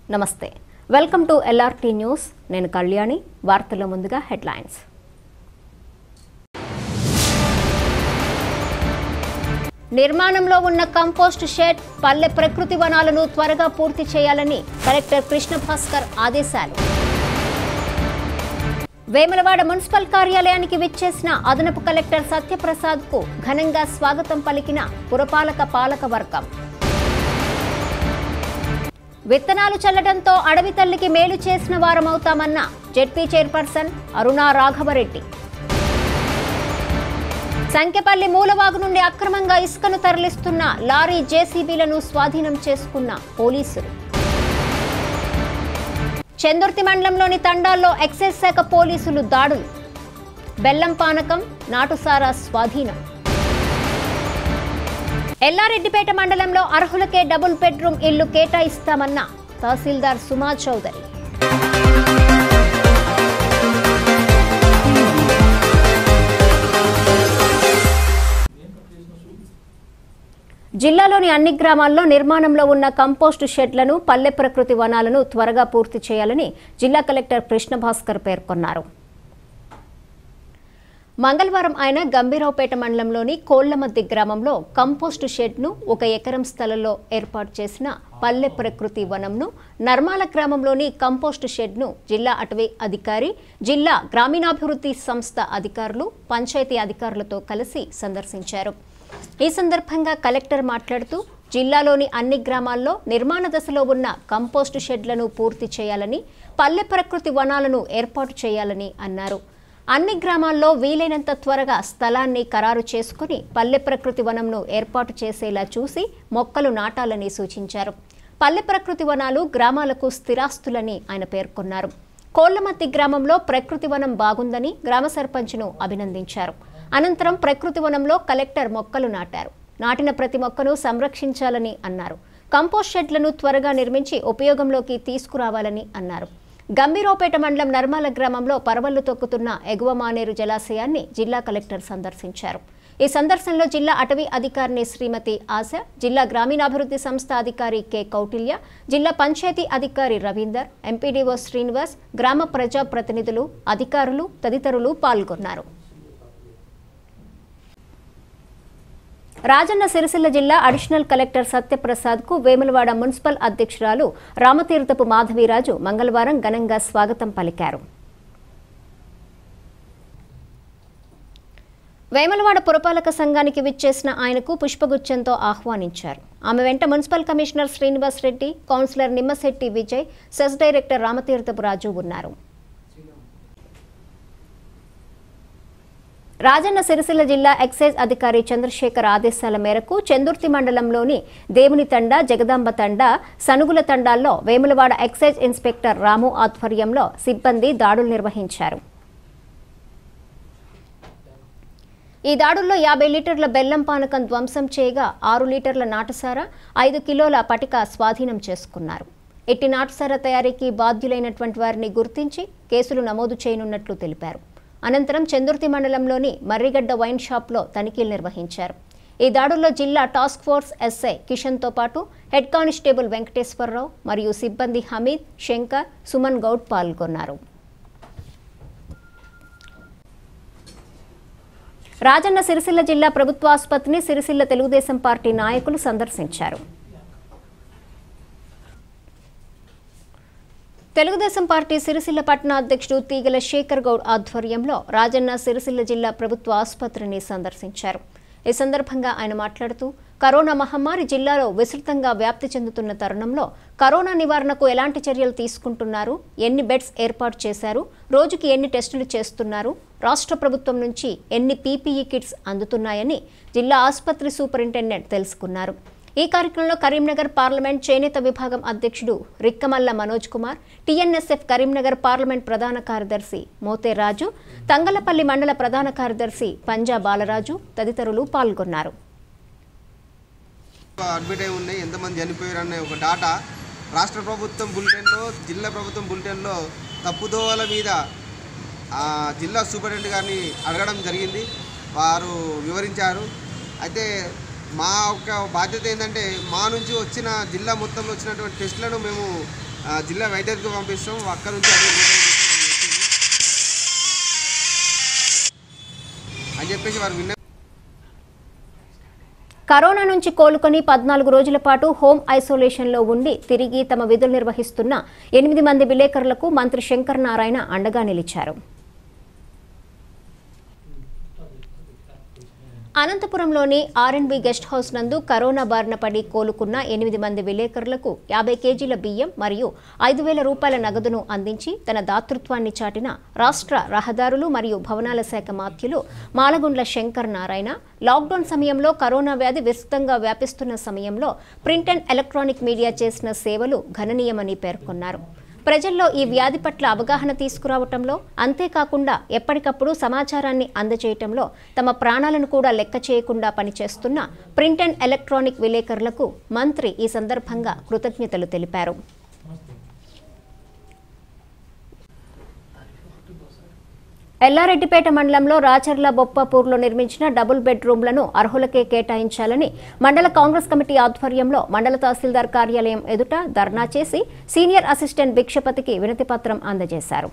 నమస్తే welcome to LRT news నేను కళ్యాణి వార్తల్లో ముందుగా హెడ్లైన్స్ నిర్మాణంలో ఉన్న కంపోస్ట్ షెడ్ పల్లె ప్రకృతి వనాలను త్వరగా పూర్తి చేయాలని కలెక్టర్ కృష్ణ భాస్కర్ ఆదేశాలు వేములవాడ మున్సిపల్ కార్యాలయానికి విచ్చేసిన అదనపు కలెక్టర్ సత్యప్రసాద్ కు ఘనంగా స్వాగతం పలికిన పురపాలక పాలక వర్గం విత్తనాలు చల్లడంతో అడవి తల్లికి మేలు చేసిన వారమవుతామన్న జెడ్పీ చైర్పర్సన్ అరుణా రాఘవరెడ్డి సంఖ్యపల్లి మూలవాగు నుండి అక్రమంగా ఇసుకను తరలిస్తున్న లారీ జేసీబీలను స్వాధీనం చేసుకున్న పోలీసులు చందుర్తి మండలంలోని తండాల్లో ఎక్సైజ్ శాఖ పోలీసులు దాడులు బెల్లం పానకం నాటుసారా స్వాధీనం ఎల్లారెడ్డిపేట మండలంలో అర్హులకే డబుల్ బెడ్రూమ్ ఇల్లు కేటాయిస్తామన్న తహసీల్దార్ సుమా చౌదరి జిల్లాలోని అన్ని గ్రామాల్లో నిర్మాణంలో ఉన్న కంపోస్టు షెడ్లను పల్లె ప్రకృతి వనాలను త్వరగా పూర్తి చేయాలని జిల్లా కలెక్టర్ కృష్ణ భాస్కర్ పేర్కొన్నారు మంగళవారం ఆయన గంభీరావుపేట మండలంలోని కోళ్లమద్ది గ్రామంలో కంపోస్టు షెడ్ను ఒక ఎకరం స్థలంలో ఏర్పాటు చేసిన పల్లె ప్రకృతి వనంను నర్మాల గ్రామంలోని కంపోస్టు షెడ్ను జిల్లా అటవీ అధికారి జిల్లా గ్రామీణాభివృద్ధి సంస్థ అధికారులు పంచాయతీ అధికారులతో కలిసి సందర్శించారు ఈ సందర్భంగా కలెక్టర్ మాట్లాడుతూ జిల్లాలోని అన్ని గ్రామాల్లో నిర్మాణ దశలో ఉన్న కంపోస్టు షెడ్లను పూర్తి చేయాలని పల్లె ప్రకృతి వనాలను ఏర్పాటు చేయాలని అన్నారు అన్ని గ్రామాల్లో వీలైనంత త్వరగా స్థలాన్ని ఖరారు చేసుకుని పల్లె ప్రకృతి వనంను ఏర్పాటు చేసేలా చూసి మొక్కలు నాటాలని సూచించారు పల్లె ప్రకృతి వనాలు గ్రామాలకు స్థిరాస్తులని ఆయన పేర్కొన్నారు కోళ్లమత్తి గ్రామంలో ప్రకృతి వనం బాగుందని గ్రామ సర్పంచ్ను అభినందించారు అనంతరం ప్రకృతి వనంలో కలెక్టర్ మొక్కలు నాటారు నాటిన ప్రతి మొక్కను సంరక్షించాలని అన్నారు కంపోస్ట్ షెడ్లను త్వరగా నిర్మించి ఉపయోగంలోకి తీసుకురావాలని అన్నారు గంభీరావుపేట మండలం నర్మాల గ్రామంలో పరవళ్లు తొక్కుతున్న ఎగువ మానేరు జలాశయాన్ని జిల్లా కలెక్టర్ సందర్శించారు ఈ సందర్శనలో జిల్లా అటవీ అధికారిని శ్రీమతి ఆశ జిల్లా గ్రామీణాభివృద్ధి సంస్థ అధికారి కె కౌటిల్య జిల్లా పంచాయతీ అధికారి రవీందర్ ఎంపీడీఓ శ్రీనివాస్ గ్రామ ప్రజా ప్రతినిధులు అధికారులు తదితరులు పాల్గొన్నారు రాజన్న సిరిసిల్ల జిల్లా అడిషనల్ కలెక్టర్ సత్యప్రసాద్ కు వేములవాడ మున్సిపల్ అధ్యక్షురాలు రామతీర్థపు మాధవీరాజు మంగళవారం ఘనంగా స్వాగతం పలికారు వేములవాడ పురపాలక సంఘానికి విచ్చేసిన ఆయనకు పుష్పగుచ్చంతో ఆహ్వానించారు ఆమె వెంట municipal commissioner Srinivas Reddy councillor Nimmashetti Vijay cess director Ramatheerthapu Raju ఉన్నారు రాజన్న సిరిసిల్ల జిల్లా ఎక్సైజ్ అధికారి చంద్రశేఖర్ ఆదేశాల మేరకు చందుర్తి మండలంలోని దేవుని తండ జగదాంబ తండ సనుగుల తండాల్లో వేములవాడ ఎక్సైజ్ ఇన్స్పెక్టర్ రాము ఆధ్వర్యంలో సిబ్బంది దాడులు నిర్వహించారు ఈ దాడుల్లో యాభై లీటర్ల బెల్లం పానకం ధ్వంసం చేయగా ఆరు లీటర్ల నాటుసార ఐదు కిలోల పటిక స్వాధీనం చేసుకున్నారు ఇట్టి నాటుసార తయారీకి బాధ్యులైనటువంటి వారిని గుర్తించి కేసులు నమోదు చేయనున్నట్లు తెలిపారు అనంతరం చందుర్తి మండలంలోని మర్రిగడ్డ వైన్ షాప్లో తనిఖీలు నిర్వహించారు ఈ దాడుల్లో జిల్లా టాస్క్ ఫోర్స్ ఎస్ఐ కిషన్తో పాటు హెడ్ కానిస్టేబుల్ వెంకటేశ్వరరావు మరియు సిబ్బంది హమీద్ శంకర్ సుమన్ గౌడ్ పాల్గొన్నారు రాజన్న సిరిసిల్ల జిల్లా ప్రభుత్వ ఆసుపత్రిని సిరిసిల్ల తెలుగుదేశం పార్టీ నాయకులు సందర్శించారు తెలుగుదేశం పార్టీ సిరిసిల్ల పట్టణ అధ్యక్షుడు తీగల శేఖర్ గౌడ్ ఆధ్వర్యంలో రాజన్న సిరిసిల్ల జిల్లా ప్రభుత్వ ఆసుపత్రిని సందర్శించారు ఈ సందర్భంగా ఆయన మాట్లాడుతూ కరోనా మహమ్మారి జిల్లాలో విస్తృతంగా వ్యాప్తి చెందుతున్న తరుణంలో కరోనా నివారణకు ఎలాంటి చర్యలు తీసుకుంటున్నారు ఎన్ని బెడ్స్ ఏర్పాటు చేశారు రోజుకి ఎన్ని టెస్టులు చేస్తున్నారు రాష్ట్ర ప్రభుత్వం నుంచి ఎన్ని పీపీఈ కిట్స్ అందుతున్నాయని జిల్లా ఆసుపత్రి సూపరింటెండెంట్ తెలుసుకున్నారు ఈ కార్యక్రమంలో కరీంనగర్ పార్లమెంట్ చేనేత విభాగం అధ్యక్షుడు రిక్కమల్ల మనోజ్ కుమార్ టీఎన్ఎస్ఎఫ్ కరీంనగర్ పార్లమెంట్ ప్రధాన కార్యదర్శి మోతే రాజు తంగలపల్లి మండల ప్రధాన కార్యదర్శి పంజా బాలరాజు తదితరులు పాల్గొన్నారు అడ్మిట్ అయి ఉన్నాయి ఎంతమంది చనిపోయారు అనే ఒక డాటా రాష్ట్ర ప్రభుత్వం బులెటిన్లో జిల్లా ప్రభుత్వం బులెటిన్లో తప్పుదోవల మీద ఆ, జిల్లా సూపరింటెండెంట్ గారిని అడగడం జరిగింది వారు వివరించారు అయితే మా యొక్క బాధ్యత ఏంటంటే మా నుంచి వచ్చిన జిల్లా మొత్తంలో వచ్చినటువంటి టెస్టులను మేము ఆ, జిల్లా వైద్యుడికి పంపిస్తాం అక్కడ నుంచి అదే రిపోర్ట్ చేస్తాం అని చెప్పేసి వారు విన్న కరోనా నుంచి కోలుకొని పద్నాలుగు రోజుల పాటు హోం ఐసోలేషన్లో ఉండి తిరిగి తమ విధులు నిర్వహిస్తున్న ఎనిమిది మంది విలేకరులకు మంత్రి శంకర్ నారాయణ అండగా నిలిచారు అనంతపురంలోని ఆర్ఎండ్బి గెస్ట్ హౌస్ నందు కరోనా బారిన పడి కోలుకున్న ఎనిమిది మంది విలేకరులకు యాభై కేజీల బియ్యం మరియు ఐదు వేల రూపాయల నగదును అందించి తన దాతృత్వాన్ని చాటిన రాష్ట్ర రహదారులు మరియు భవనాల శాఖ మాత్యులు మాలగుండ్ల శంకర్ నారాయణ లాక్డౌన్ సమయంలో కరోనా వ్యాధి విస్తృతంగా వ్యాపిస్తున్న సమయంలో ప్రింట్ అండ్ ఎలక్ట్రానిక్ మీడియా చేసిన సేవలు గణనీయమని పేర్కొన్నారు ప్రజల్లో ఈ వ్యాధి పట్ల అవగాహన తీసుకురావటంలో అంతేకాకుండా ఎప్పటికప్పుడు సమాచారాన్ని అందజేయటంలో తమ ప్రాణాలను కూడా లెక్క చేయకుండా పనిచేస్తున్న ప్రింట్ అండ్ ఎలక్ట్రానిక్ విలేకరులకు మంత్రి ఈ సందర్భంగా కృతజ్ఞతలు తెలిపారు ఎల్లారెడ్డిపేట మండలంలో రాచర్ల బొప్పాపూర్లో నిర్మించిన డబుల్ బెడ్రూమ్లను అర్హులకే కేటాయించాలని మండల కాంగ్రెస్ కమిటీ ఆధ్వర్యంలో మండల తహసీల్దార్ కార్యాలయం ఎదుట ధర్నా చేసి సీనియర్ అసిస్టెంట్ భిక్షపతికి వినతిపత్రం అందజేశారు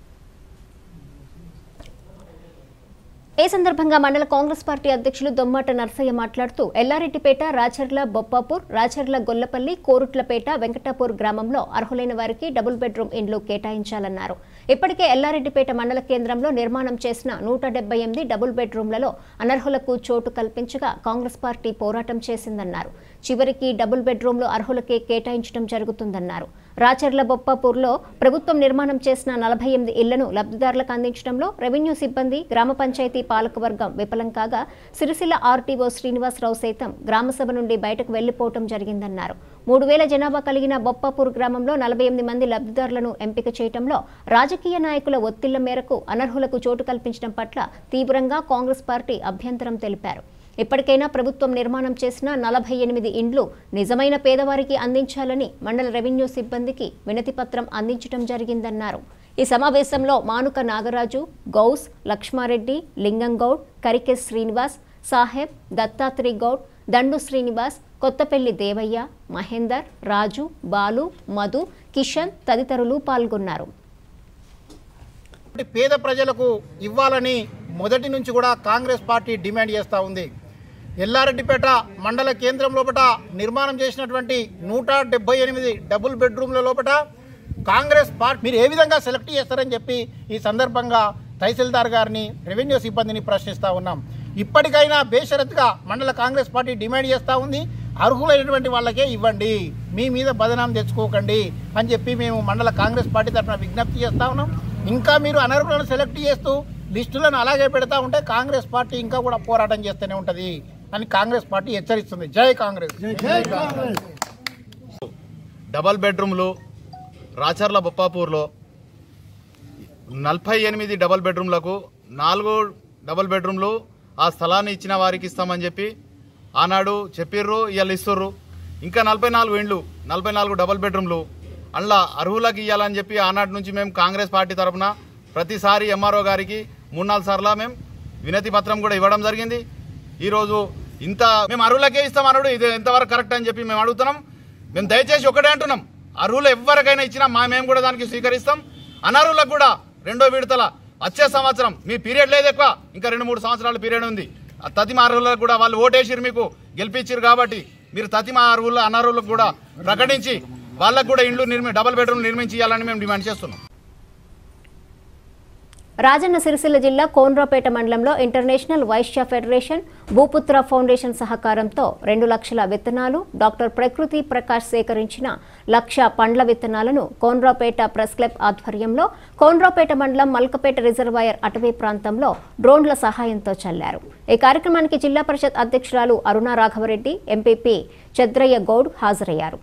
ఈ సందర్భంగా మండల కాంగ్రెస్ పార్టీ అధ్యక్షులు దొమ్మాట నర్సయ్య మాట్లాడుతూ ఎల్లారెడ్డిపేట రాచర్ల బొప్పాపూర్ రాచర్ల గొల్లపల్లి కోరుట్లపేట వెంకటాపూర్ గ్రామంలో అర్హులైన వారికి డబుల్ బెడ్రూమ్ ఇండ్లు కేటాయించాలన్నారు ఇప్పటికే ఎల్లారెడ్డిపేట మండల కేంద్రంలో నిర్మాణం చేసిన నూట డెబ్బై ఎనిమిది డబుల్ బెడ్రూమ్లలో అనర్హులకు చోటు కల్పించగా కాంగ్రెస్ పార్టీ పోరాటం చేసిందన్నారు చివరికి డబుల్ బెడ్రూమ్లు అర్హులకే కేటాయించడం జరుగుతుందన్నారు రాచర్ల బొప్పాపూర్లో ప్రభుత్వం నిర్మాణం చేసిన నలభై ఎనిమిది ఇళ్లను లబ్ధిదారులకు అందించడంలో రెవెన్యూ సిబ్బంది గ్రామ పంచాయతీ పాలకవర్గం విఫలం కాగా సిరిసిల్ల ఆర్టీఓ శ్రీనివాసరావు సైతం గ్రామసభ నుండి బయటకు వెళ్లిపోవటం జరిగిందన్నారు మూడు వేల జనాభా కలిగిన బొప్పాపూర్ గ్రామంలో నలభై ఎనిమిది మంది లబ్ధిదారులను ఎంపిక చేయడంలో రాజకీయ నాయకుల ఒత్తిళ్ల మేరకు అనర్హులకు చోటు కల్పించడం పట్ల తీవ్రంగా కాంగ్రెస్ పార్టీ అభ్యంతరం తెలిపారు ఇప్పటికైనా ప్రభుత్వం నిర్మాణం చేసిన నలభై ఎనిమిది ఇండ్లు నిజమైన పేదవారికి అందించాలని మండల రెవెన్యూ సిబ్బందికి వినతిపత్రం అందించడం జరిగిందన్నారు ఈ సమావేశంలో మానుక నాగరాజు గౌస్ లక్ష్మారెడ్డి లింగంగౌడ్ కరికెస్ శ్రీనివాస్ సాహెబ్ దత్తాత్రి గౌడ్ దండు శ్రీనివాస్ కొత్తపల్లి దేవయ్య మహేందర్ రాజు బాలు మధు కిషన్ తదితరులు పాల్గొన్నారు పేద ప్రజలకు ఇవ్వాలని మొదటి నుంచి కూడా కాంగ్రెస్ పార్టీ డిమాండ్ చేస్తూ ఉంది ఎల్లారెడ్డిపేట మండల కేంద్రం లోపల నిర్మాణం చేసినటువంటి నూట డెబ్బై ఎనిమిది డబుల్ బెడ్రూమ్ల లోపల కాంగ్రెస్ పార్టీ మీరు ఏ విధంగా సెలెక్ట్ చేస్తారని చెప్పి ఈ సందర్భంగా తహసీల్దార్ గారిని రెవెన్యూ సిబ్బందిని ప్రశ్నిస్తూ ఉన్నాం ఇప్పటికైనా బేషరత్గా మండల కాంగ్రెస్ పార్టీ డిమాండ్ చేస్తూ ఉంది అర్హులైనటువంటి వాళ్ళకే ఇవ్వండి మీ మీద బదనాం తెచ్చుకోకండి అని చెప్పి మేము మండల కాంగ్రెస్ పార్టీ తరఫున విజ్ఞప్తి చేస్తా ఉన్నాం ఇంకా మీరు అనర్హులను సెలెక్ట్ చేస్తూ లిస్టులను అలాగే పెడతా ఉంటే కాంగ్రెస్ పార్టీ ఇంకా కూడా పోరాటం చేస్తూనే ఉంటది అని కాంగ్రెస్ పార్టీ హెచ్చరిస్తుంది జై కాంగ్రెస్ డబల్ బెడ్రూమ్లు రాచర్ల బొప్పాపూర్లో నలభై ఎనిమిది డబల్ బెడ్రూమ్లకు నాలుగు డబల్ బెడ్రూమ్లు ఆ స్థలాన్ని ఇచ్చిన వారికి ఇస్తామని చెప్పి ఆనాడు చెప్పిర్రు ఇవాళ ఇస్తుర్రు ఇంకా నలభై నాలుగు ఇండ్లు నలభై నాలుగు డబల్ బెడ్రూమ్లు అందులో అర్హులకు ఇవ్వాలని చెప్పి ఆనాటి నుంచి మేము కాంగ్రెస్ పార్టీ తరఫున ప్రతిసారి ఎంఆర్ఓ గారికి మూడు నాలుగు సార్లు మేము వినతి పత్రం కూడా ఇవ్వడం జరిగింది ఈరోజు ఇంత మేము అర్హులకే ఇస్తాం అన్నాడు ఇది ఎంతవరకు కరెక్ట్ అని చెప్పి మేము అడుగుతున్నాం మేము దయచేసి ఒకటే అంటున్నాం అర్హులు ఎవరికైనా ఇచ్చినా మా మేము కూడా దానికి స్వీకరిస్తాం అనర్హులకు కూడా రెండో విడతల వచ్చే సంవత్సరం మీ పీరియడ్ లేదు ఎక్కువ ఇంకా రెండు మూడు సంవత్సరాల పీరియడ్ ఉంది ఆ తతిమ అర్హులకు కూడా వాళ్ళు ఓటేసిరు మీకు గెలిపించారు కాబట్టి మీరు తతిమ అర్హుల అనర్హులకు కూడా ప్రకటించి వాళ్ళకు కూడా ఇండ్లు నిర్మి డబుల్ బెడ్రూమ్ నిర్మించి ఇవ్వాలని మేము డిమాండ్ చేస్తున్నాం రాజన్న సిరిసిల్ల జిల్లా కోన్రాపేట మండలంలో international Vaishya federation Bhoomiputra foundation సహకారంతో రెండు లక్షల విత్తనాలు డాక్టర్ ప్రకృతి ప్రకాష్ సేకరించిన లక్ష పండ్ల విత్తనాలను కోన్రాపేట ప్రెస్ క్లబ్ ఆధ్వర్యంలో కోన్రాపేట మండలం మల్కపేట రిజర్వాయర్ అటవీ ప్రాంతంలో డ్రోన్ల సహాయంతో చల్లారు ఈ కార్యక్రమానికి జిల్లా పరిషత్ అధ్యక్షురాలు అరుణ రాఘవరెడ్డి ఎంపీపీ చద్రయ్య గౌడ్ హాజరయ్యారు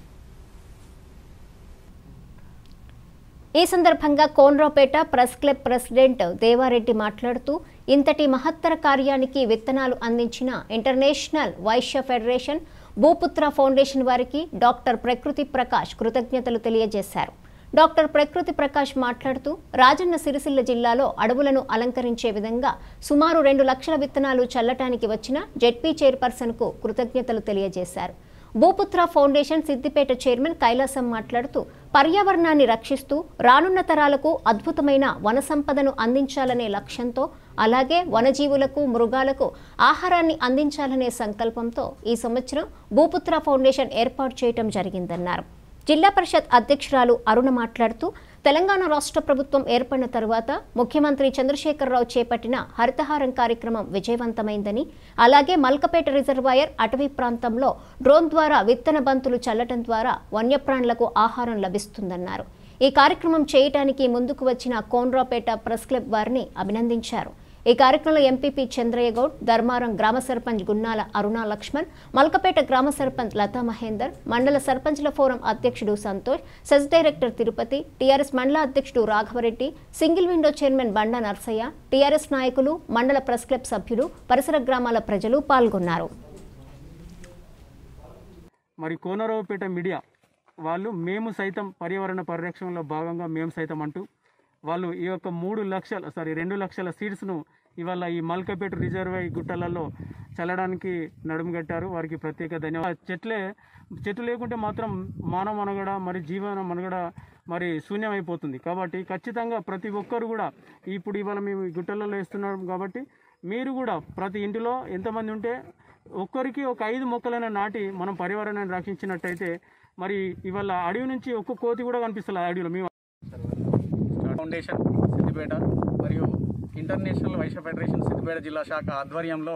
ఈ సందర్భంగా Konraopeta press club president Deva Reddy మాట్లాడుతూ ఇంతటి మహత్తర కార్యానికి విత్తనాలు అందించిన international Vaishya federation Bhoomiputra foundation వారికి డాక్టర్ ప్రకృతి ప్రకాష్ కృతజ్ఞతలు తెలియజేశారు డాక్టర్ ప్రకృతి ప్రకాష్ మాట్లాడుతూ రాజన్న సిరిసిల్ల జిల్లాలో అడవులను అలంకరించే విధంగా సుమారు రెండు లక్షల విత్తనాలు చల్లటానికి వచ్చిన జెడ్పీ చైర్పర్సన్కు కృతజ్ఞతలు తెలియజేశారు భూపుత్ర ఫౌండేషన్ సిద్దిపేట చైర్మన్ కైలాసం మాట్లాడుతూ పర్యావరణాన్ని రక్షిస్తూ రానున్న తరాలకు అద్భుతమైన వన సంపదను అందించాలనే లక్ష్యంతో అలాగే వనజీవులకు మృగాలకు ఆహారాన్ని అందించాలనే సంకల్పంతో ఈ సంవత్సరం భూపుత్ర ఫౌండేషన్ ఏర్పాటు చేయడం జరిగిందన్నారు జిల్లా పరిషత్ అధ్యక్షురాలు అరుణ మాట్లాడుతూ తెలంగాణ రాష్ట్ర ప్రభుత్వం ఏర్పడిన తరువాత ముఖ్యమంత్రి చంద్రశేఖరరావు చేపట్టిన హరితహారం కార్యక్రమం విజయవంతమైందని అలాగే మల్కపేట రిజర్వాయర్ అటవీ ప్రాంతంలో డ్రోన్ ద్వారా విత్తన బంతులు చల్లటం ద్వారా వన్యప్రాణులకు ఆహారం లభిస్తుందన్నారు ఈ కార్యక్రమం చేయటానికి ముందుకు వచ్చిన కోన్రాపేట ప్రెస్ క్లబ్ వారిని అభినందించారు ఈ కార్యక్రమంలో ఎంపీపీ చంద్రయ్య గౌడ్ ధర్మారం గ్రామ సర్పంచ్ గున్నాల అరుణా లక్ష్మణ్ మల్కపేట గ్రామ సర్పంచ్ లతా మహేందర్ మండల సర్పంచ్ల ఫోరం అధ్యక్షుడు Santosh cess director Tirupati TRS మండల అధ్యక్షుడు రాఘవరెడ్డి సింగిల్ విండో చైర్మన్ బండ నర్సయ్య టీఆర్ఎస్ నాయకులు మండల ప్రెస్ క్లబ్ సభ్యులు పరిసర గ్రామాల ప్రజలు పాల్గొన్నారు మరి కోనరావుపేట మీడియా వాళ్ళు మేము సైతం పర్యావరణ పరిరక్షణలో భాగంగా మేము సైతం అంటూ వాళ్ళు ఈ యొక్క మూడు లక్షల సారీ రెండు లక్షల సీడ్స్ను ఇవాళ ఈ మల్కపేట రిజర్వై గుట్టలలో చల్లడానికి నడుము కట్టారు వారికి ప్రత్యేక ధన్యవాదాలు చెట్లే చెట్లు లేకుంటే మాత్రం మానవ మనుగడ మరి జీవన మనుగడ మరి శూన్యమైపోతుంది కాబట్టి ఖచ్చితంగా ప్రతి ఒక్కరు కూడా ఇప్పుడు ఇవాళ మేము ఈ గుట్టలలో వేస్తున్నాం కాబట్టి మీరు కూడా ప్రతి ఇంటిలో ఎంతమంది ఉంటే ఒక్కరికి ఒక ఐదు మొక్కలైనా నాటి మనం పర్యావరణాన్ని రక్షించినట్టయితే మరి ఇవాళ అడవి నుంచి ఒక్క కోతి కూడా కనిపిస్తుంది ఆ అడవిలో మేము ఫౌండేషన్ సిద్దిపేట మరియు ఇంటర్నేషనల్ వైశ్య ఫెడరేషన్ సిద్దిపేట జిల్లా శాఖ ఆధ్వర్యంలో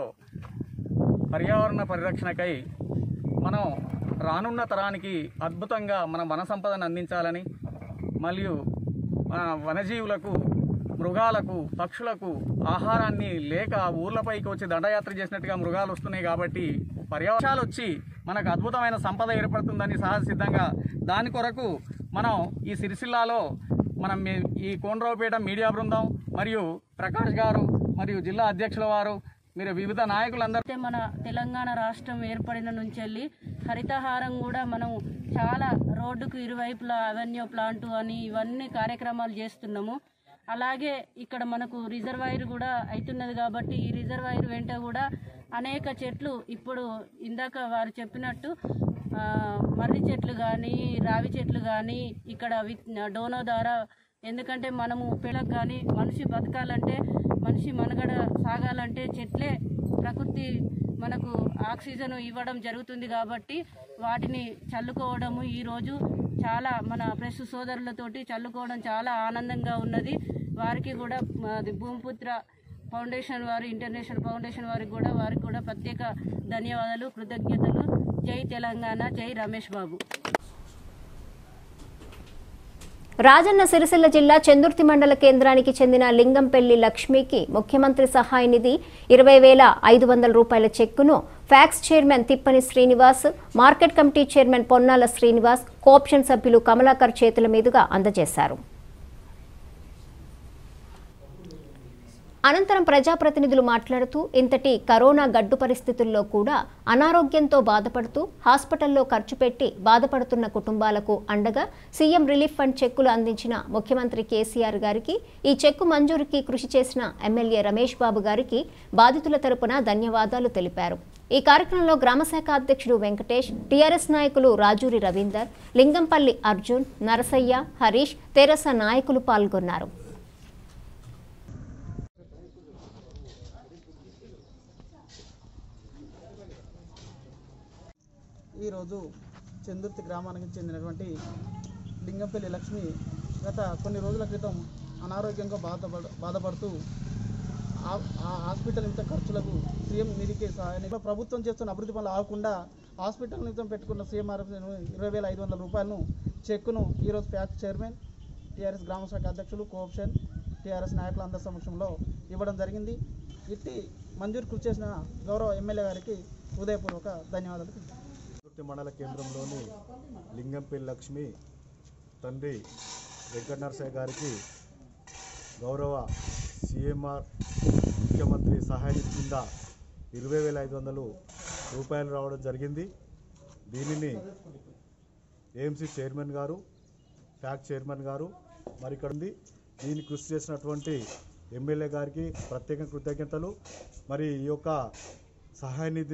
పర్యావరణ పరిరక్షణకై మనం రానున్న తరానికి అద్భుతంగా మన వన సంపదను అందించాలని మరియు మన వనజీవులకు మృగాలకు పక్షులకు ఆహారాన్ని లేక ఊర్లపైకి వచ్చి దండయాత్ర చేసినట్టుగా మృగాలు వస్తున్నాయి కాబట్టి పర్యావరణాలు వచ్చి మనకు అద్భుతమైన సంపద ఏర్పడుతుందని సహజ సిద్ధంగా దాని కొరకు మనం ఈ సిరిసిల్లాలో మనం మీ- ఈ కోనరావుపేట మీడియా బృందం మరియు ప్రకాష్ గారు మరియు జిల్లా అధ్యక్షుల వారు మీరు వివిధ నాయకులందరూ అయితే మన తెలంగాణ రాష్ట్రం ఏర్పడిన నుంచి వెళ్ళి హరితహారం కూడా మనం చాలా రోడ్డుకు ఇరువైపులా అవెన్యూ ప్లాంట్ అని ఇవన్నీ కార్యక్రమాలు చేస్తున్నాము అలాగే ఇక్కడ మనకు రిజర్వాయర్ కూడా అవుతున్నది కాబట్టి ఈ రిజర్వాయర్ వెంట కూడా అనేక చెట్లు ఇప్పుడు ఇందాక వారు చెప్పినట్టు ఆ, మర్రి చెట్లు కానీ రావి చెట్లు కానీ ఇక్కడ విత్ డోనో ద్వారా ఎందుకంటే మనము పిల్లలకు కానీ మనిషి బతకాలంటే మనిషి మనుగడ సాగాలంటే చెట్లే ప్రకృతి మనకు ఆక్సిజన్ ఇవ్వడం జరుగుతుంది కాబట్టి వాటిని చల్లుకోవడము ఈరోజు చాలా మన ప్రెస్ సోదరులతోటి చల్లుకోవడం చాలా ఆనందంగా ఉన్నది వారికి కూడా మాది భూమిపుత్ర ఫౌండేషన్ వారు ఇంటర్నేషనల్ ఫౌండేషన్ వారికి కూడా వారికి కూడా ప్రత్యేక ధన్యవాదాలు కృతజ్ఞతలు జై తెలంగాణ జై రమేష్ బాబు రాజన్న సిరిసిల్ల జిల్లా చందుర్తి మండల కేంద్రానికి చెందిన లింగంపల్లి లక్ష్మికి ముఖ్యమంత్రి సహాయ నిధి ఇరవై వేల ఐదు వందల రూపాయల చెక్కును PACS chairman Tippani Srinivas market committee chairman Ponnala Srinivas co-option సభ్యులు కమలాకర్ చేతుల మీదుగా అందజేశారు అనంతరం ప్రజాప్రతినిధులు మాట్లాడుతూ ఇంతటి కరోనా గడ్డు పరిస్థితుల్లో కూడా అనారోగ్యంతో బాధపడుతూ హాస్పిటల్లో ఖర్చు పెట్టి బాధపడుతున్న కుటుంబాలకు అండగా సీఎం రిలీఫ్ ఫండ్ చెక్కులు అందించిన ముఖ్యమంత్రి కేసీఆర్ గారికి ఈ చెక్కు మంజూరుకి కృషి చేసిన ఎమ్మెల్యే రమేష్ బాబు గారికి బాధితుల తరపున ధన్యవాదాలు తెలిపారు ఈ కార్యక్రమంలో గ్రామశాఖ అధ్యక్షుడు వెంకటేష్ టీఆర్ఎస్ నాయకులు రాజూరి రవీందర్ లింగంపల్లి అర్జున్ నరసయ్య హరీష్ తెరస నాయకులు పాల్గొన్నారు ఈరోజు చందుర్తి గ్రామానికి చెందినటువంటి లింగంపల్లి లక్ష్మి గత కొన్ని రోజుల క్రితం అనారోగ్యంగా బాధపడ బాధపడుతూ ఆ- ఆ హాస్పిటల్ నిమిత్తం ఖర్చులకు సీఎం నిధికి సహాయాన్ని ప్రభుత్వం చేస్తున్న అభివృద్ధి పనులు ఆగకుండా హాస్పిటల్ నిమిత్తం పెట్టుకున్న సీఎంఆర్ ఇరవై వేల ఐదు వందల రూపాయలను చెక్కును ఈరోజు ప్యాక్ చైర్మన్ టీఆర్ఎస్ గ్రామ శాఖ అధ్యక్షులు కోఆప్షన్ టీఆర్ఎస్ నాయకులందరి సమక్షంలో ఇవ్వడం జరిగింది ఇట్టి మంజూరు కృషి చేసిన గౌరవ ఎమ్మెల్యే గారికి హృదయపూర్వక ధన్యవాదాలు తుర్తి మండల కేంద్రంలోని లింగంపల్లి లక్ష్మి తండ్రి వెంకట నరసయ్య గారికి గౌరవ సిఎంఆర్ ముఖ్యమంత్రి సహాయ నిధి కింద ఇరవై వేల ఐదు వందలు రూపాయలు రావడం జరిగింది దీనిని ఏఎంసీ చైర్మన్ గారు ఫ్యాక్ట్ చైర్మన్ గారు మరి ఇక్కడ ఉంది దీన్ని కృషి చేసినటువంటి ఎమ్మెల్యే గారికి ప్రత్యేక కృతజ్ఞతలు మరి ఈ యొక్క సహాయ నిధిని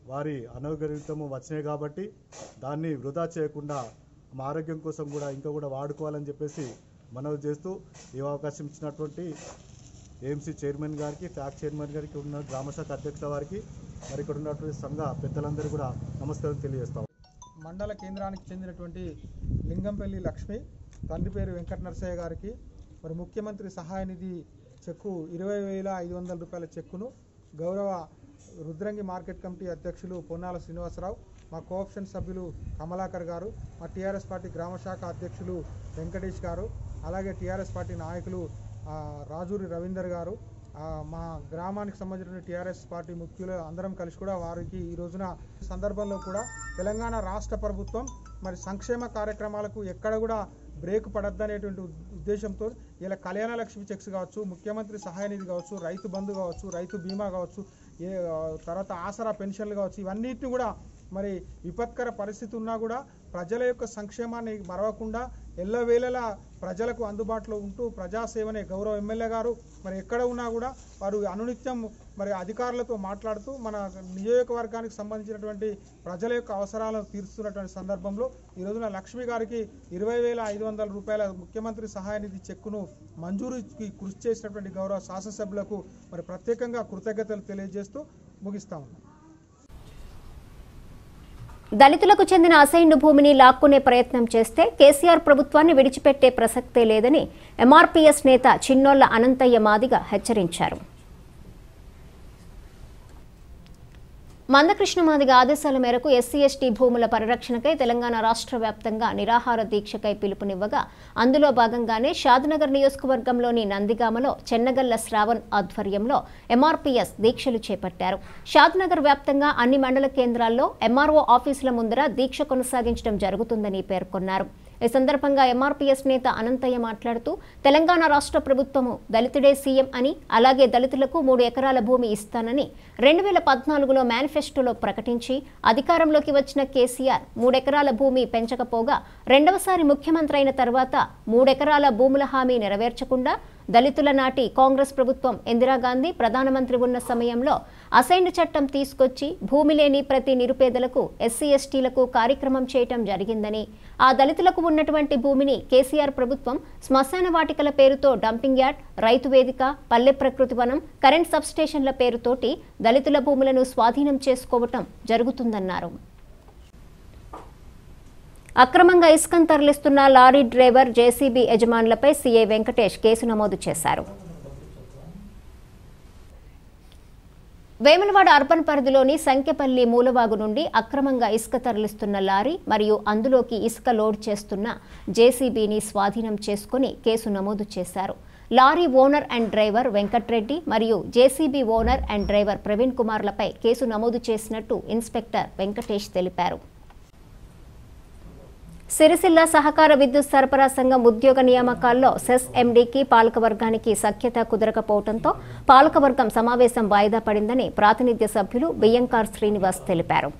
వారి అనారోగ్యము వచ్చినాయి కాబట్టి దాన్ని వృధా చేయకుండా మా ఆరోగ్యం కోసం కూడా ఇంకా కూడా వాడుకోవాలని చెప్పేసి మనవి చేస్తూ ఈ అవకాశం ఇచ్చినటువంటి ఏఎంసీ చైర్మన్ గారికి ఫ్యాక్ చైర్మన్ గారికి ఉన్న గ్రామశాఖ అధ్యక్షుల వారికి మరి ఇక్కడ ఉన్నటువంటి సంఘ పెద్దలందరూ కూడా నమస్కారం తెలియజేస్తాం మండల కేంద్రానికి చెందినటువంటి లింగంపల్లి లక్ష్మి తండ్రి పేరు వెంకట నరసయ్య గారికి మరి ముఖ్యమంత్రి సహాయ నిధి చెక్కు ఇరవై వేల ఐదు వందల రూపాయల చెక్కును గౌరవ రుద్రంగి మార్కెట్ కమిటీ అధ్యక్షులు పొన్నాల శ్రీనివాసరావు మా కోఆప్షన్ సభ్యులు కమలాకర్ గారు మా టీఆర్ఎస్ పార్టీ గ్రామ శాఖ అధ్యక్షులు వెంకటేష్ గారు అలాగే టీఆర్ఎస్ పార్టీ నాయకులు ఆ, రాజూరి రవీందర్ గారు ఆ, మా గ్రామానికి సంబంధించిన టీఆర్ఎస్ పార్టీ ముఖ్యులు అందరం కలిసి కూడా వారికి ఈ రోజున ఈ సందర్భంలో కూడా తెలంగాణ రాష్ట్ర ప్రభుత్వం మరి సంక్షేమ కార్యక్రమాలకు ఎక్కడ కూడా బ్రేక్ పడద్దనేటువంటి ఉద్- ఉద్దేశంతో ఇలా కళ్యాణ లక్ష్మి చెక్స్ కావచ్చు ముఖ్యమంత్రి సహాయ నిధి కావచ్చు రైతు బంధు కావచ్చు రైతు బీమా కావచ్చు ఏ ఆ, తర్వాత ఆసరా పెన్షన్లు కావచ్చు ఇవన్నిటిని కూడా మరి విపత్కర పరిస్థితి ఉన్నా కూడా ప్రజల యొక్క సంక్షేమాన్ని మరవకుండా ఎల్లవేళలా ప్రజలకు అందుబాటులో ఉంటూ ప్రజాసేవనే గౌరవ ఎమ్మెల్యే గారు మరి ఎక్కడ ఉన్నా కూడా వారు అనునిత్యం మరి అధికారులతో మాట్లాడుతూ మన నియోజకవర్గానికి సంబంధించినటువంటి ప్రజల యొక్క అవసరాలను తీరుస్తున్నటువంటి సందర్భంలో ఈ రోజున లక్ష్మి గారికి ఇరవై వేల ఐదు వందల రూపాయల ముఖ్యమంత్రి సహాయ నిధి చెక్కును మంజూరుకి కృషి చేసినటువంటి గౌరవ శాసనసభ్యులకు మరి ప్రత్యేకంగా కృతజ్ఞతలు తెలియజేస్తూ ముగిస్తా ఉన్నాం దళితులకు చెందిన అసైన్డ్ భూమిని లాక్కునే ప్రయత్నం చేస్తే కేసీఆర్ ప్రభుత్వాన్ని విడిచిపెట్టే ప్రసక్తే లేదని ఎంఆర్పీఎస్ నేత చిన్నోళ్ల అనంతయ్య మాదిగ హెచ్చరించారు మందకృష్ణ మాదిగ ఆదేశాల మేరకు ఎస్సీ ఎస్టీ భూముల పరిరక్షణకై తెలంగాణ రాష్ట్ర వ్యాప్తంగా నిరాహార దీక్షకై పిలుపునివ్వగా అందులో భాగంగానే షాద్నగర్ నియోజకవర్గంలోని నందిగామలో చెన్నగల్ల శ్రావణ్ ఆధ్వర్యంలో ఎంఆర్పీఎస్ దీక్షలు చేపట్టారు షాద్నగర్ వ్యాప్తంగా అన్ని మండల కేంద్రాల్లో ఎంఆర్ఓ ఆఫీసుల ముందర దీక్ష కొనసాగించడం జరుగుతుందని పేర్కొన్నారు ఈ సందర్భంగా ఎంఆర్పీఎస్ నేత అనంతయ్య మాట్లాడుతూ తెలంగాణ రాష్ట్ర ప్రభుత్వము దళితుడే సీఎం అని అలాగే దళితులకు మూడు ఎకరాల భూమి ఇస్తానని రెండు వేల పద్నాలుగులో మేనిఫెస్టోలో ప్రకటించి అధికారంలోకి వచ్చిన కేసీఆర్ మూడెకరాల భూమి పెంచకపోగా రెండవసారి ముఖ్యమంత్రి అయిన తర్వాత మూడెకరాల భూముల హామీ నెరవేర్చకుండా దళితుల నాటి కాంగ్రెస్ ప్రభుత్వం ఇందిరాగాంధీ ప్రధానమంత్రి ఉన్న సమయంలో అసైన్డ్ చట్టం తీసుకొచ్చి భూమి లేని ప్రతి నిరుపేదలకు ఎస్సీ ఎస్టీలకు కార్యక్రమం చేయటం జరిగిందని ఆ దళితులకు ఉన్నటువంటి భూమిని కేసీఆర్ ప్రభుత్వం శ్మశాన వాటికల పేరుతో డంపింగ్ యార్డ్ రైతు వేదిక పల్లె ప్రకృతి వనం కరెంట్ సబ్స్టేషన్ల పేరుతోటి దళితుల భూములను స్వాధీనం చేసుకోవటం జరుగుతుందన్నారు అక్రమంగా ఇసుకను తరలిస్తున్న లారీ డ్రైవర్ జేసీబీ యజమానులపై సీఐ వెంకటేష్ కేసు నమోదు చేశారు వేములవాడ అర్బన్ పరిధిలోని సంకెపల్లి మూలవాగు నుండి అక్రమంగా ఇసుక తరలిస్తున్న లారీ మరియు అందులోకి ఇసుక లోడ్ చేస్తున్న జేసీబీని స్వాధీనం చేసుకుని కేసు నమోదు చేశారు lorry owner and driver Venkat Reddy మరియు JCB owner and driver Praveen కుమార్లపై కేసు నమోదు చేసినట్టు ఇన్స్పెక్టర్ వెంకటేష్ తెలిపారు సిరిసిల్ల సహకార విద్యుత్ సరఫరా సంఘం ఉద్యోగ నియామకాల్లో సెస్ ఎండీకి పాలకవర్గానికి సఖ్యత కుదరకపోవడంతో పాలకవర్గం సమావేశం వాయిదా పడిందని ప్రాతినిధ్య సభ్యులు బియ్యంకార్ శ్రీనివాస్ తెలిపారు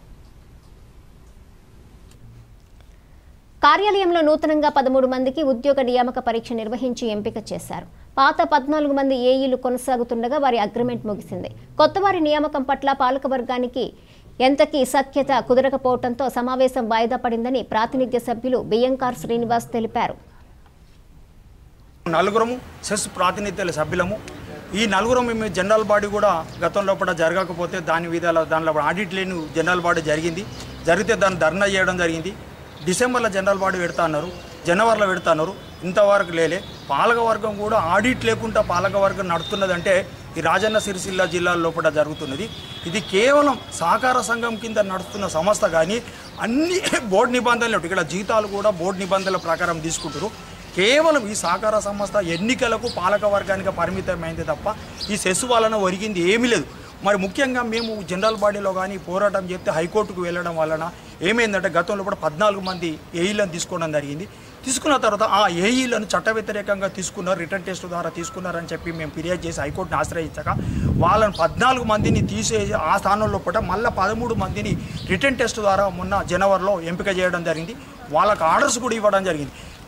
కార్యాలయంలో నూతనంగా పదమూడు మందికి ఉద్యోగ నియామక పరీక్ష నిర్వహించి ఎంపిక చేశారు పాత పద్నాలుగు మంది ఏఈలు కొనసాగుతుండగా వారి అగ్రిమెంట్ ముగిసింది కొత్త వారి నియామకం పట్ల పాలకవర్గానికి ఎంతకీ సఖ్యత కుదరకపోవడంతో సమావేశం వాయిదా పడిందని ప్రాతినిధ్య సభ్యులు బియ్యంకార్ శ్రీనివాస్ తెలిపారు నలుగురము సెస్ ప్రాతినిధ్యాల సభ్యులము ఈ నలుగురం మేము జనరల్ బాడీ కూడా గతంలో కూడా జరగకపోతే దాని విధాల దానిలో ఆడిట్ లేని జనరల్ బాడీ జరిగింది జరిగితే దాన్ని ధర్నా చేయడం జరిగింది డిసెంబర్లో జనరల్ బాడీ పెడతా అన్నారు జనవరిలో పెడతా అన్నారు ఇంతవరకు లేలే పాలకవర్గం కూడా ఆడిట్ లేకుండా పాలకవర్గం నడుతున్నదంటే ఈ రాజన్న సిరిసిల్ల జిల్లా లోపల జరుగుతున్నది ఇది కేవలం సహకార సంఘం కింద నడుస్తున్న సంస్థ కానీ అన్ని బోర్డు నిబంధనలు ఇక్కడ జీతాలు కూడా బోర్డు నిబంధనల ప్రకారం తీసుకుంటారు కేవలం ఈ సహకార సంస్థ ఎన్నికలకు పాలక వర్గానికి పరిమితమైంది తప్ప ఈ సెస్ వలన ఒరిగింది ఏమీ లేదు మరి ముఖ్యంగా మేము జనరల్ బాడీలో కానీ పోరాటం చేస్తే హైకోర్టుకు వెళ్ళడం వలన ఏమైందంటే గతంలో కూడా పద్నాలుగు మంది ఏఈలను తీసుకోవడం జరిగింది తీసుకున్న తర్వాత ఆ ఏఈలను చట్ట వ్యతిరేకంగా తీసుకున్నారు రిటర్న్ టెస్ట్ ద్వారా తీసుకున్నారని చెప్పి మేము ఫిర్యాదు చేసి హైకోర్టుని ఆశ్రయించక వాళ్ళని పద్నాలుగు మందిని తీసేసి ఆ స్థానంలో పూట మళ్ళీ పదమూడు మందిని రిటర్న్ టెస్ట్ ద్వారా మొన్న జనవరిలో ఎంపిక చేయడం జరిగింది వాళ్ళకి ఆర్డర్స్ కూడా ఇవ్వడం జరిగింది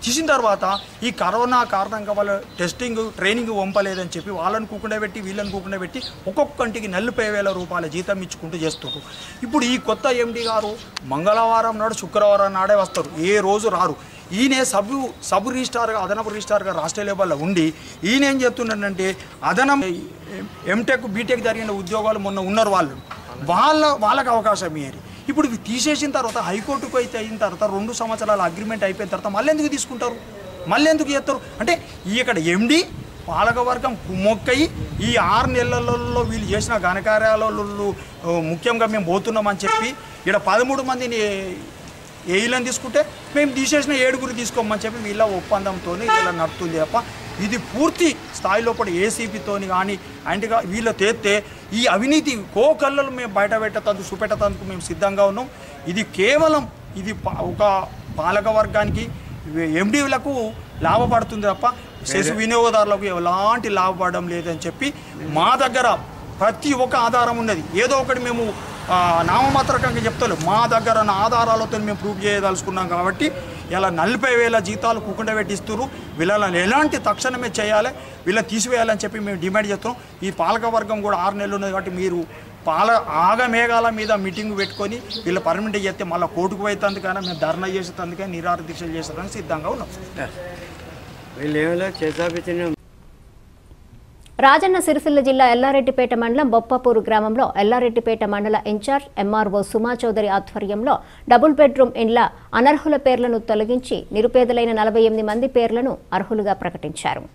తీసిన తర్వాత ఈ కరోనా కారణంగా వాళ్ళ టెస్టింగ్ ట్రైనింగ్ పంపలేదని చెప్పి వాళ్ళని కూకుండా పెట్టి వీళ్ళని కూకుండా పెట్టి ఒక్కొక్కంటికి నలభై వేల రూపాయల జీతం ఇచ్చుకుంటూ చేస్తారు ఇప్పుడు ఈ కొత్త ఎండి గారు మంగళవారం నాడు శుక్రవారం నాడే వస్తారు ఏ రోజు రారు ఈయన సబ్ సబ్ రిజిస్టార్గా అదనపు రిజిస్టార్గా రాష్ట్ర లెవెల్లో ఉండి ఈయన ఏం చెప్తున్నాడంటే అదనం ఎంటెక్ బీటెక్ జరిగిన ఉద్యోగాలు మొన్న ఉన్నారు వాళ్ళు వాళ్ళ వాళ్ళకి అవకాశం ఇయ్యారు ఇప్పుడు ఇవి తీసేసిన తర్వాత హైకోర్టుకు అయితే అయిన తర్వాత రెండు సంవత్సరాల అగ్రిమెంట్ అయిపోయిన తర్వాత మళ్ళీ ఎందుకు తీసుకుంటారు మళ్ళీ ఎందుకు చేస్తారు అంటే ఈ ఇక్కడ ఎండి పాలకవర్గం కుమ్మొక్కయి ఈ ఆరు నెలలలో వీళ్ళు చేసిన ఘనకార్యాలలో ముఖ్యంగా మేము పోతున్నామని చెప్పి ఇక్కడ పదమూడు మందిని ఏఈలను తీసుకుంటే మేము తీసేసిన ఏడుగురు తీసుకోమని చెప్పి వీళ్ళ ఒప్పందంతో ఇలా నడుతుంది తప్ప ఇది పూర్తి స్థాయిలో కూడా ఏసీపీతోని కానీ అంటేగా వీళ్ళ తేస్తే ఈ అవినీతి కోకళ్ళలు మేము బయట పెట్టతందుకు చూపెట్టతందుకు మేము సిద్ధంగా ఉన్నాం ఇది కేవలం ఇది పా- ఒక పాలక వర్గానికి ఎండీలకు లాభపడుతుంది తప్ప శశి వినియోగదారులకు ఎలాంటి లాభపడడం లేదని చెప్పి మా దగ్గర ప్రతి ఒక్క ఆధారం ఉన్నది ఏదో ఒకటి మేము ఆ, నామమాత్రకంగా చెప్తారు మా దగ్గర ఉన్న ఆధారాలతో మేము ప్రూవ్ చేయదలుచుకున్నాం కాబట్టి ఇలా నలభై వేల జీతాలు కుకుండా పెట్టిస్తున్నారు వీళ్ళని ఎలాంటి తక్షణమే చేయాలి వీళ్ళని తీసివేయాలని చెప్పి మేము డిమాండ్ చేస్తున్నాం ఈ పాలక వర్గం కూడా ఆరు నెలలు ఉన్నది కాబట్టి మీరు పాల ఆగమేఘాల మీద మీటింగ్ పెట్టుకొని వీళ్ళ పర్మనెంట్ చేస్తే మళ్ళీ కోర్టుకు పోయేందుకైనా మేము ధర్నా చేసేందుకైనా నిరాహార దీక్షలు చేసేందుకు సిద్ధంగా ఉన్నాం వీళ్ళేమిలో చేసాపించిన రాజన్న సిరిసిల్ల జిల్లా ఎల్లారెడ్డిపేట మండలం బొప్పపూరు గ్రామంలో ఎల్లారెడ్డిపేట మండల ఇన్ఛార్జ్ ఎంఆర్ఓ సుమా చౌదరి ఆధ్వర్యంలో డబుల్ బెడ్రూమ్ ఇండ్ల అనర్హుల పేర్లను తొలగించి నిరుపేదలైన నలభై ఎనిమిది మంది పేర్లను అర్హులుగా ప్రకటించారు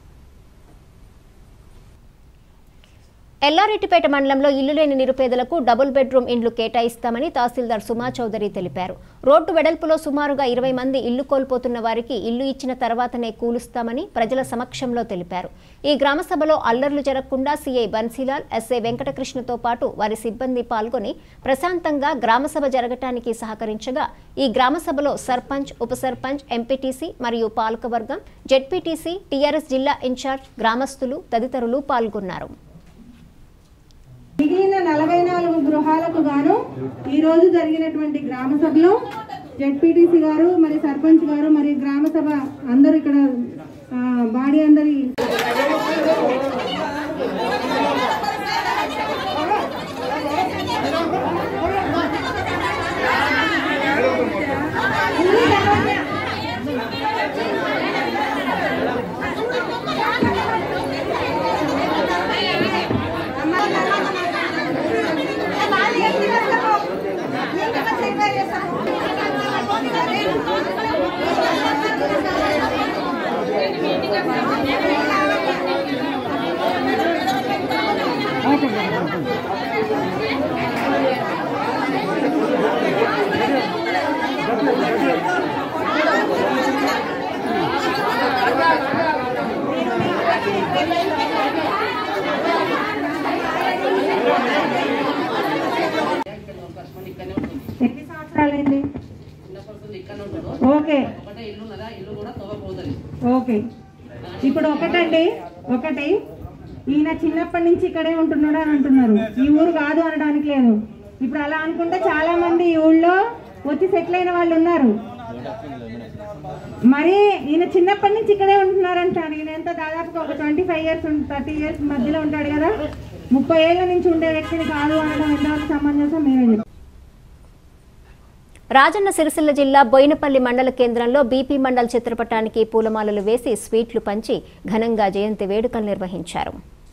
ఎల్లారెడ్డిపేట మండలంలో ఇల్లు లేని నిరుపేదలకు డబుల్ బెడ్రూమ్ ఇండ్లు కేటాయిస్తామని తహసీల్దార్ సుమా చౌదరి తెలిపారు రోడ్డు వెడల్పులో సుమారుగా ఇరవై మంది ఇల్లు కోల్పోతున్న వారికి ఇల్లు ఇచ్చిన తర్వాతనే కూలుస్తామని ప్రజల సమక్షంలో తెలిపారు ఈ గ్రామ సభలో అల్లర్లు జరగకుండా సీఐ బన్సీలాల్ ఎస్ఐ వెంకటకృష్ణతో పాటు వారి సిబ్బంది పాల్గొని ప్రశాంతంగా గ్రామసభ జరగటానికి సహకరించగా ఈ గ్రామ సభలో సర్పంచ్ ఉప సర్పంచ్ ఎంపీటీసీ మరియు పాలకవర్గం జెడ్పీటీసీ టీఆర్ఎస్ జిల్లా ఇన్ఛార్జ్ గ్రామస్తులు తదితరులు పాల్గొన్నారు మిగిలిన నలభై నాలుగు గృహాలకు గాను ఈ రోజు జరిగినటువంటి గ్రామ సభలో జెడ్పీటీసీ గారు మరి సర్పంచ్ గారు మరి గ్రామ సభ అందరూ ఇక్కడ ఆ, బాడీ అందరి ఎన్ని సంవత్సరాలైంది ఓకే ఓకే ఇప్పుడు ఒకటండి ఒకటి ఈయన చిన్నప్పటి నుంచి ఇక్కడే ఉంటున్నాడు అని అంటున్నారు ఈ ఊరు కాదు అనడానికి లేదు ఇప్పుడు అలా అనుకుంటే చాలా మంది ఈ ఊళ్ళో వచ్చి సెటిల్ అయిన వాళ్ళు ఉన్నారు మరి ఈయన చిన్నప్పటి నుంచి ఇక్కడే ఉంటున్నారంటాను ఈయన ఎంత దాదాపుగా ఒక twenty five years thirty years మధ్యలో ఉంటాడు కదా ముప్పై ఏళ్ళ నుంచి ఉండే వ్యక్తిని కాదు అనడం ఎంతవరకు సమంజసం మీరే చెప్పండి. రాజన్న సిరిసిల్ల జిల్లా బోయినపల్లి మండల కేంద్రంలో బీపీ మండల్ చిత్రపటానికి పూలమాలలు వేసి స్వీట్లు పంచి ఘనంగా జయంతి వేడుకలు నిర్వహించారు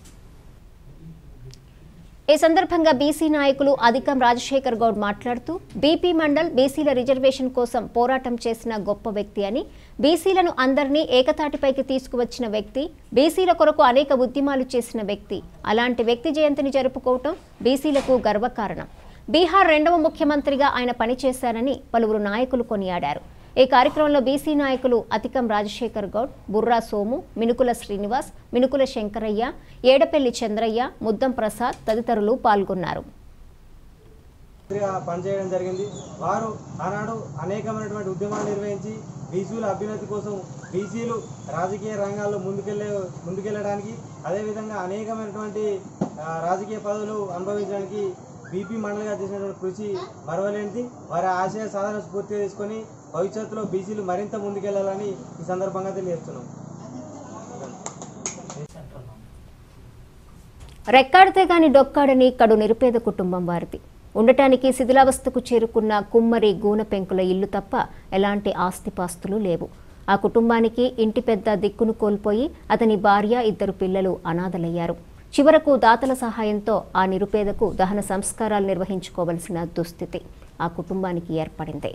ఈ సందర్భంగా బీసీ నాయకులు అధికం రాజశేఖర్ గౌడ్ మాట్లాడుతూ బీపీ మండల్ బీసీల రిజర్వేషన్ కోసం పోరాటం చేసిన గొప్ప వ్యక్తి అని బీసీలను అందరినీ ఏకతాటిపైకి తీసుకువచ్చిన వ్యక్తి బీసీల కొరకు అనేక ఉద్యమాలు చేసిన వ్యక్తి అలాంటి వ్యక్తి జయంతిని జరుపుకోవటం బీసీలకు గర్వకారణం బీహార్ రెండవ ముఖ్యమంత్రిగా ఆయన పనిచేశారని పలువురు నాయకులు కొనియాడారు ఈ కార్యక్రమంలో బీసీ నాయకులు అతికం రాజశేఖర్ గౌడ్ బుర్రా సోము మినుకుల శ్రీనివాస్ మినుకుల శంకరయ్య ఏడపల్లి చంద్రయ్య ముద్దం ప్రసాద్ తదితరులు పాల్గొన్నారు మంత్రిగా పనిచేయడం జరిగింది వారు ఆనాడు అనేకమైనటువంటి ఉద్యమాలు నిర్వహించి బీసీల అభ్యున్నతి కోసం బీసీలు రాజకీయ రంగాల్లో ముందుకెళ్ళే ముందుకెళ్ళడానికి అదేవిధంగా అనేకమైనటువంటి ఆ, రాజకీయ పదవులు అనుభవించడానికి బీపీ మండలిగా చేసినటువంటి కృషి మరవలేనిది వారి ఆశయ సాధన స్ఫూర్తిగా తీసుకొని భవిష్యత్తులో బీసీలు మరింత ముందుకెళ్లాలని ఈ సందర్భంగా తెలియజేస్తున్నాం రెక్కాడితే గాని డొక్కాడని కడు నిరుపేద కుటుంబం వారిది ఉండటానికి శిథిలావస్థకు చేరుకున్న కుమ్మరి గూన పెంకుల ఇల్లు తప్ప ఎలాంటి ఆస్తిపాస్తులు లేవు ఆ కుటుంబానికి ఇంటి పెద్ద దిక్కును కోల్పోయి అతని భార్య ఇద్దరు పిల్లలు అనాథలయ్యారు చివరకు దాతల సహాయంతో ఆ నిరుపేదకు దహన సంస్కారాలు నిర్వహించుకోవలసిన దుస్థితి ఆ కుటుంబానికి ఏర్పడింది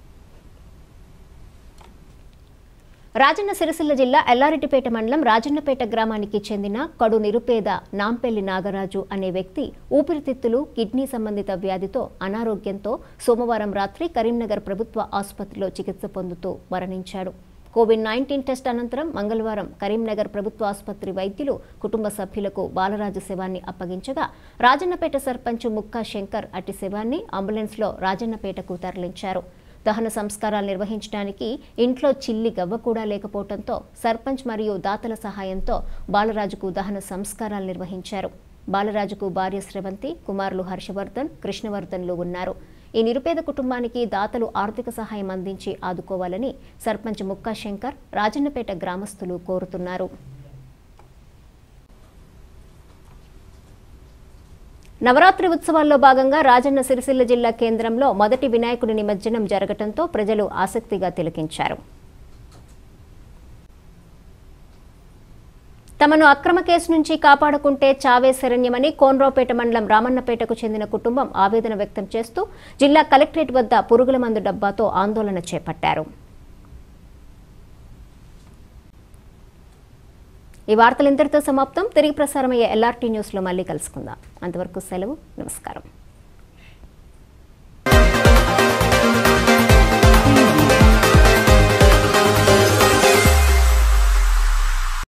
రాజన్న సిరిసిల్ల జిల్లా ఎల్లారెడ్డిపేట మండలం రాజన్నపేట గ్రామానికి చెందిన కడు నిరుపేద నాంపెల్లి నాగరాజు అనే వ్యక్తి ఊపిరితిత్తులు కిడ్నీ సంబంధిత వ్యాధితో అనారోగ్యంతో సోమవారం రాత్రి కరీంనగర్ ప్రభుత్వ ఆసుపత్రిలో చికిత్స పొందుతూ మరణించాడు కోవిడ్ నైన్టీన్ టెస్ట్ అనంతరం మంగళవారం కరీంనగర్ ప్రభుత్వ ఆసుపత్రి వైద్యులు కుటుంబ సభ్యులకు బాలరాజు శవాన్ని అప్పగించగా రాజన్నపేట సర్పంచ్ ముక్కా శంకర్ అట్టి శవాన్ని అంబులెన్స్లో రాజన్నపేటకు తరలించారు దహన సంస్కారాలు నిర్వహించడానికి ఇంట్లో చిల్లి గవ్వ కూడా లేకపోవడంతో సర్పంచ్ మరియు దాతల సహాయంతో బాలరాజుకు దహన సంస్కారాలు నిర్వహించారు బాలరాజుకు భార్య స్రవంతి కుమారులు హర్షవర్ధన్ కృష్ణవర్ధన్లు ఉన్నారు ఈ నిరుపేద కుటుంబానికి దాతలు ఆర్థిక సహాయం అందించి ఆదుకోవాలని సర్పంచ్ ముక్కా శంకర్ రాజన్నపేట గ్రామస్తులు కోరుతున్నారు నవరాత్రి ఉత్సవాల్లో భాగంగా రాజన్న సిరిసిల్ల జిల్లా కేంద్రంలో మొదటి వినాయకుడి నిమజ్జనం జరగటంతో ప్రజలు ఆసక్తిగా తిలకించారు తమను అక్రమ కేసు నుంచి కాపాడుకుంటే చావే శరణ్యమని కోన్రావుపేట మండలం రామన్నపేటకు చెందిన కుటుంబం ఆవేదన వ్యక్తం చేస్తూ జిల్లా కలెక్టరేట్ వద్ద పురుగుల మందు డబ్బాతో ఆందోళన చేపట్టారు ఈ వార్తలు ఇంతటితో సమాప్తం తిరిగి ప్రసారమయ్యే ఎల్ఆర్టీ న్యూస్లో మళ్ళీ కలుసుకుందాం అంతవరకు సెలవు నమస్కారం